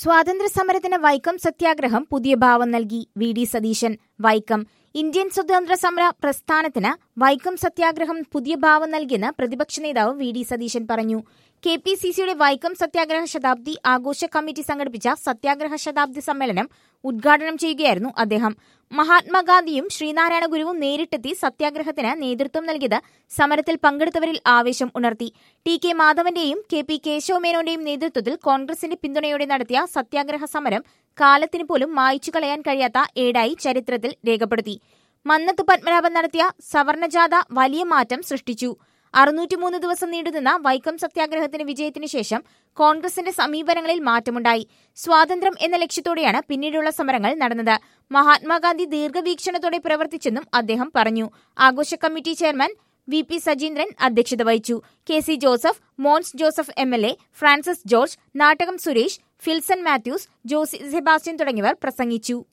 സ്വാതന്ത്ര്യ സമരത്തിന് വൈക്കം സത്യാഗ്രഹം പുതിയ ഭാവം നൽകി V D Satheesan Vaikom Indian സ്വതന്ത്ര സമര പ്രസ്ഥാനത്തിന് വൈക്കം സത്യാഗ്രഹം പുതിയ ഭാവം നൽകിയെന്ന് പ്രതിപക്ഷ നേതാവ് വി ഡി സതീശൻ പറഞ്ഞു കെ പി സി സിയുടെ വൈക്കം സത്യാഗ്രഹ ശതാബ്ദി ആഘോഷ കമ്മിറ്റി സംഘടിപ്പിച്ച സത്യാഗ്രഹ ശതാബ്ദി സമ്മേളനം ഉദ്ഘാടനം ചെയ്യുകയായിരുന്നു അദ്ദേഹം മഹാത്മാഗാന്ധിയും ശ്രീനാരായണ ഗുരുവും നേരിട്ടെത്തി സത്യാഗ്രഹത്തിന് നേതൃത്വം നൽകിയത് സമരത്തിൽ പങ്കെടുത്തവരിൽ ആവേശം ഉണർത്തി ടി കെ മാധവന്റെയും കെ പി കേശവമേനോന്റെയും നേതൃത്വത്തിൽ കോൺഗ്രസിന്റെ പിന്തുണയോടെ നടത്തിയ സത്യാഗ്രഹ സമരം കാലത്തിന് പോലും മായ്ച്ചു കളയാൻ കഴിയാത്ത ഏടായി ചരിത്രത്തിൽ രേഖപ്പെടുത്തി മന്നത്ത് പത്മനാഭൻ നടത്തിയ സവർണജാഥ വലിയ മാറ്റം സൃഷ്ടിച്ചു അറുന്നൂറ്റിമൂന്ന് ദിവസം നീണ്ടുനിന്ന വൈക്കം സത്യാഗ്രഹത്തിന് വിജയത്തിനു ശേഷം കോൺഗ്രസിന്റെ സമീപനങ്ങളിൽ മാറ്റമുണ്ടായി സ്വാതന്ത്ര്യം എന്ന ലക്ഷ്യത്തോടെയാണ് പിന്നീടുള്ള സമരങ്ങൾ നടന്നത് മഹാത്മാഗാന്ധി ദീർഘവീക്ഷണത്തോടെ പ്രവർത്തിച്ചെന്നും അദ്ദേഹം പറഞ്ഞു ആഘോഷ committee chairman V P Sajeendran അധ്യക്ഷത വഹിച്ചു K C Joseph Mons Joseph M L A Francis George Nattakom Suresh Philson Mathews Josy Sebastian തുടങ്ങിയവർ പ്രസംഗിച്ചു